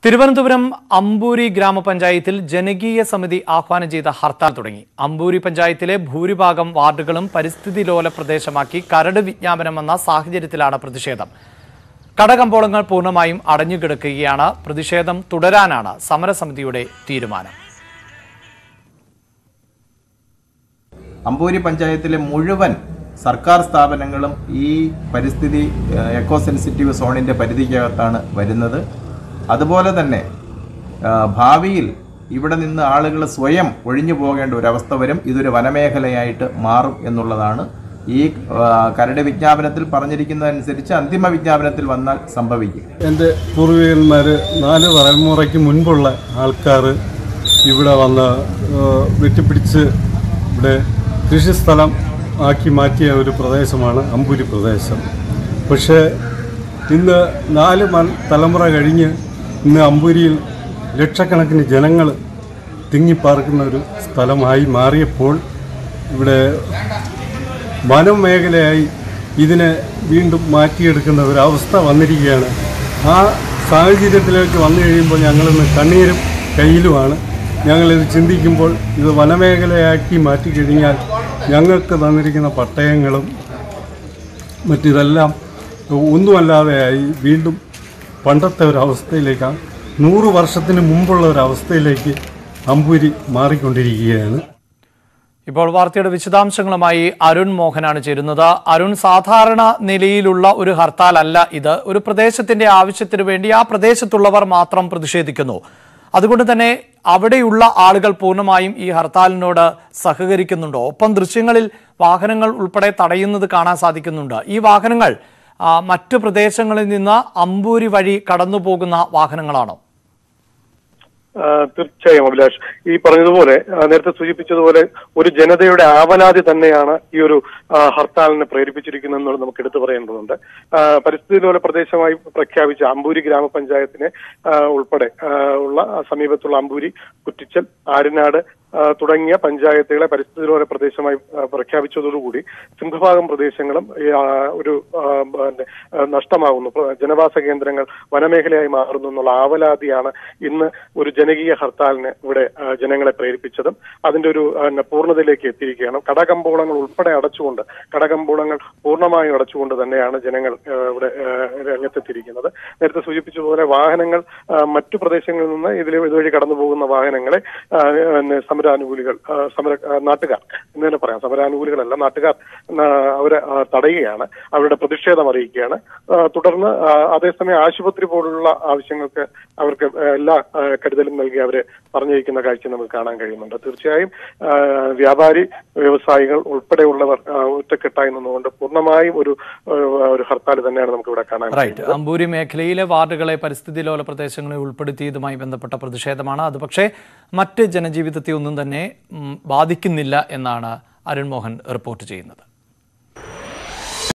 തിരുവനന്തപുരം അമ്പൂരി ഗ്രാമപഞ്ചായത്തിൽ ജനകീയ സമിതി ആഹ്വാനം ചെയ്ത ഹർത്താൽ തുടങ്ങി അമ്പൂരി പഞ്ചായത്തിലെ ഭൂരിഭാഗം വാർഡുകളും പരിസ്ഥിതി ലോല പ്രദേശമാക്കി കരട് വിജ്ഞാപനം വന്ന സാഹചര്യത്തിലാണ് പ്രതിഷേധം കടകമ്പോളങ്ങൾ പൂർണ്ണമായും അടഞ്ഞുകിടക്കുകയാണ് പ്രതിഷേധം തുടരാനാണ് സമരസമിതിയുടെ തീരുമാനം അമ്പൂരി പഞ്ചായത്തിലെ മുഴുവൻ സർക്കാർ സ്ഥാപനങ്ങളും ഈ പരിസ്ഥിതി ഏഹ്, എക്കോ സെൻസിറ്റീവ് സോണിൻ്റെ പരിധിക്കകത്താണ് വരുന്നത് അതുപോലെ തന്നെ ആ, ഭാവിയിൽ ഇവിടെ നിന്ന് ആളുകൾ സ്വയം ഒഴിഞ്ഞു പോകേണ്ട ഒരവസ്ഥ വരും ഇതൊരു വനമേഖലയായിട്ട് മാറും എന്നുള്ളതാണ് ഈ ആ, കരട് വിജ്ഞാപനത്തിൽ പറഞ്ഞിരിക്കുന്നതനുസരിച്ച് അന്തിമ വിജ്ഞാപനത്തിൽ വന്നാൽ സംഭവിക്കും എൻ്റെ പൂർവികന്മാർ നാല് തലമുറയ്ക്ക് മുൻപുള്ള ആൾക്കാർ ഇവിടെ വന്ന് ഏഹ്, വെട്ടിപ്പിടിച്ച് ഇവിടെ കൃഷിസ്ഥലം ആക്കി മാറ്റിയ ഒരു പ്രദേശമാണ് അമ്പൂരി പ്രദേശം പക്ഷേ ഇന്ന് നാല് മൺ തലമുറ കഴിഞ്ഞ് ഇന്ന് അമ്പൂരിയിൽ ലക്ഷക്കണക്കിന് ജനങ്ങൾ തിങ്ങിപ്പാർക്കുന്ന ഒരു സ്ഥലമായി മാറിയപ്പോൾ ഇവിടെ വനം മേഖലയായി ഇതിനെ വീണ്ടും മാറ്റിയെടുക്കുന്ന ഒരവസ്ഥ വന്നിരിക്കുകയാണ് ആ സാഹചര്യത്തിലേക്ക് വന്നു കഴിയുമ്പോൾ ഞങ്ങളിന്ന് കണ്ണീരും കയ്യിലുമാണ് ഞങ്ങളിത് ചിന്തിക്കുമ്പോൾ ഇത് വനമേഖലയാക്കി മാറ്റിക്കഴിഞ്ഞാൽ ഞങ്ങൾക്ക് തന്നിരിക്കുന്ന പട്ടയങ്ങളും മറ്റിതെല്ലാം ഒന്നുമല്ലാതെയായി വീണ്ടും പണ്ടത്തെ ഒരവസ്ഥയിലേക്കാണ് നൂറ് വർഷത്തിന് മുമ്പുള്ള ഒരവസ്ഥയിലേക്ക് അമ്പൂരി മാറിക്കൊണ്ടിരിക്കുകയാണ് ഇപ്പോൾ വാർത്തയുടെ വിശദാംശങ്ങളുമായി അരുൺ മോഹനാണ് ചേരുന്നത് അരുൺ സാധാരണ നിലയിലുള്ള ഒരു ഹർത്താൽ അല്ല ഇത് ഒരു പ്രദേശത്തിന്റെ ആവശ്യത്തിന് വേണ്ടി ആ പ്രദേശത്തുള്ളവർ മാത്രം പ്രതിഷേധിക്കുന്നു അതുകൊണ്ട് തന്നെ അവിടെയുള്ള ആളുകൾ പൂർണ്ണമായും ഈ ഹർത്താലിനോട് സഹകരിക്കുന്നുണ്ടോ ഒപ്പം ദൃശ്യങ്ങളിൽ വാഹനങ്ങൾ ഉൾപ്പെടെ തടയുന്നത് കാണാൻ സാധിക്കുന്നുണ്ട് ഈ വാഹനങ്ങൾ ആ, മറ്റു പ്രദേശങ്ങളിൽ നിന്ന് അമ്പൂരി വഴി കടന്നു പോകുന്ന വാഹനങ്ങളാണോ ആ, തീർച്ചയായും അഭിലാഷ് ഈ പറഞ്ഞതുപോലെ ആ, നേരത്തെ സൂചിപ്പിച്ചതുപോലെ ഒരു ജനതയുടെ ആവലാതി തന്നെയാണ് ഈ ഒരു ആ, ഹർത്താലിനെ പ്രേരിപ്പിച്ചിരിക്കുന്നതെന്നുള്ളത് നമുക്ക് എടുത്തു പറയേണ്ടതുണ്ട് ആ, പരിസ്ഥിതി ലോല പ്രദേശമായി പ്രഖ്യാപിച്ച അമ്പൂരി ഗ്രാമപഞ്ചായത്തിനെ ആ, ഉൾപ്പെടെ ആ, ഉള്ള ആ, സമീപത്തുള്ള അമ്പൂരി കുറ്റിച്ചൽ ആര്യനാട് ആ, തുടങ്ങിയ പഞ്ചായത്തുകളെ പരിസ്ഥിതി ലോല പ്രദേശമായി ആ, പ്രഖ്യാപിച്ചതോടുകൂടി സിംഹഭാഗം പ്രദേശങ്ങളും ഈ, ആ, ഒരു ആ, പിന്നെ, ആ, നഷ്ടമാകുന്നു പ്ര- ജനവാസ കേന്ദ്രങ്ങൾ വനമേഖലയായി മാറുന്നു എന്നുള്ള ആവലാതിയാണ് ഇന്ന് ഒരു ജനകീയ ഹർത്താലിന് ഇവിടെ ആ, ജനങ്ങളെ പ്രേരിപ്പിച്ചതും അതിന്റെ ഒരു ആ, പിന്നെ, പൂർണ്ണതയിലേക്ക് എത്തിയിരിക്കുകയാണ് കടകമ്പോളങ്ങൾ ഉൾപ്പെടെ അടച്ചുകൊണ്ട് കടകമ്പോളങ്ങൾ പൂർണ്ണമായും അടച്ചുകൊണ്ട് തന്നെയാണ് ജനങ്ങൾ ആ, ഇവിടെ ആ, രംഗത്തെത്തിയിരിക്കുന്നത് നേരത്തെ സൂചിപ്പിച്ചതുപോലെ വാഹനങ്ങൾ ആ, മറ്റു പ്രദേശങ്ങളിൽ നിന്ന് ഇതിൽ ഇതുവഴി കടന്നു പോകുന്ന വാഹനങ്ങളെ ആ, പിന്നെ സമരാനുകൂലികൾ ആ, സമര ആ, നാട്ടുകാർ എന്ന് തന്നെ പറയാം സമരാനുകൂലികളല്ല നാട്ടുകാർ ആ, അവരെ ആ, തടയുകയാണ് അവരുടെ പ്രതിഷേധം അറിയിക്കുകയാണ് ആ, തുടർന്ന് ആ, അതേസമയം ആശുപത്രി പോലുള്ള ആവശ്യങ്ങൾക്ക് അവർക്ക് എല്ലാ ആ, കരുതലും നൽകി അവരെ പറഞ്ഞിരിക്കുന്ന കാഴ്ച നമുക്ക് കാണാൻ കഴിയുന്നുണ്ട് തീർച്ചയായും ആ, വ്യാപാരി വ്യവസായികൾ ഉൾപ്പെടെയുള്ളവർ ആ, ഒറ്റക്കെട്ടായി നിന്നുകൊണ്ട് പൂർണ്ണമായും ഒരു ആ, ഒരു ഹർത്താൽ തന്നെയാണ് നമുക്ക് ഇവിടെ കാണാൻ റൈറ്റ് അമ്പൂരി മേഖലയിലെ വാർഡുകളെ പരിസ്ഥിതി ലോല പ്രദേശങ്ങളിൽ ഉൾപ്പെടുത്തിയതുമായി ബന്ധപ്പെട്ട പ്രതിഷേധമാണ് അത് പക്ഷേ മറ്റ് ജനജീവിതത്തെ ഒന്നും തന്നെ ഉം, ബാധിക്കുന്നില്ല എന്നാണ് അരുൺ മോഹൻ റിപ്പോർട്ട് ചെയ്യുന്നത്